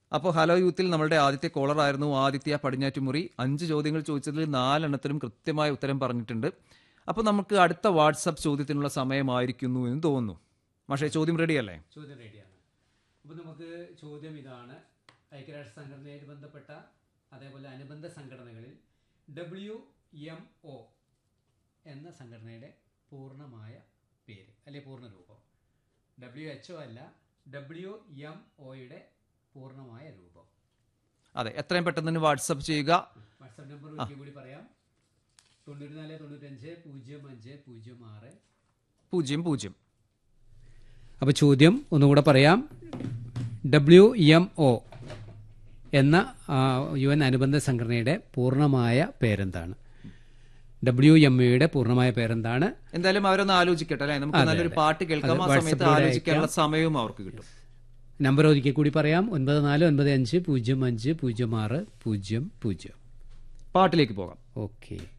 അപ്പോൾ ഹലോ യൂത്തിൽ നമ്മളുടെ ആദ്യത്തെ കോളർ ആയിരുന്നു ആദിത്യ പടിഞ്ഞാറ്റുമുറി അഞ്ച് ചോദ്യങ്ങൾ ചോദിച്ചതിൽ നാലെണ്ണത്തിനും കൃത്യമായ ഉത്തരം പറഞ്ഞിട്ടുണ്ട് അപ്പോൾ നമുക്ക് അടുത്ത വാട്സപ്പ് ചോദ്യത്തിനുള്ള സമയമായിരിക്കുന്നു എന്ന് തോന്നുന്നു പക്ഷേ ചോദ്യം റെഡിയല്ലേ ചോദ്യം റെഡിയാണ് അപ്പോൾ നമുക്ക് ചോദ്യം ഇതാണ് ഐക്യരാഷ്ട്ര സംഘടനയായിട്ട് ബന്ധപ്പെട്ട അതേപോലെ അനുബന്ധ സംഘടനകളിൽ ഡബ്ല്യു എം ഒ എന്ന സംഘടനയുടെ പൂർണ്ണമായ പേര് അല്ലെ പൂർണ്ണ രൂപം ഡബ്ല്യു എച്ച് ഒ അല്ല ഡബ്ല്യു എം ഒയുടെ പൂർണ്ണമായ രൂപം അതെ എത്രയും പെട്ടെന്ന് തന്നെ വാട്സപ്പ് ചെയ്യുക വാട്സാപ്പ് നമ്പർ ഒരിക്കൽ കൂടി പറയാം തൊണ്ണൂറ്റി നാല് തൊണ്ണൂറ്റഞ്ച് പൂജ്യം അഞ്ച് പൂജ്യം ആറ് പൂജ്യം പൂജ്യം അപ്പോൾ ചോദ്യം ഒന്നുകൂടെ പറയാം ഡബ്ല്യു എം ഒ എന്ന ആ, യു എൻ അനുബന്ധ സംഘടനയുടെ പൂർണ്ണമായ പേരെന്താണ് ഡബ്ല്യു എം ഒയുടെ പൂർണ്ണമായ പേരെന്താണ് എന്തായാലും അവരൊന്ന് ആലോചിക്കട്ടെ അല്ലേ നമുക്ക് അതെ, നല്ലൊരു അതെ. പാട്ട് കേൾക്കാം അത് ആ സമയത്ത് വാട്സപ്പിലൂടെ ആലോചിക്കാനുള്ള സമയവും അവർക്ക് കിട്ടും നമ്പർ ഒരിക്കൽ കൂടി പറയാം ഒൻപത് നാല് ഒൻപത് അഞ്ച് പൂജ്യം അഞ്ച് പൂജ്യം ആറ് പൂജ്യം പൂജ്യം പാട്ടിലേക്ക് പോകാം ഓക്കെ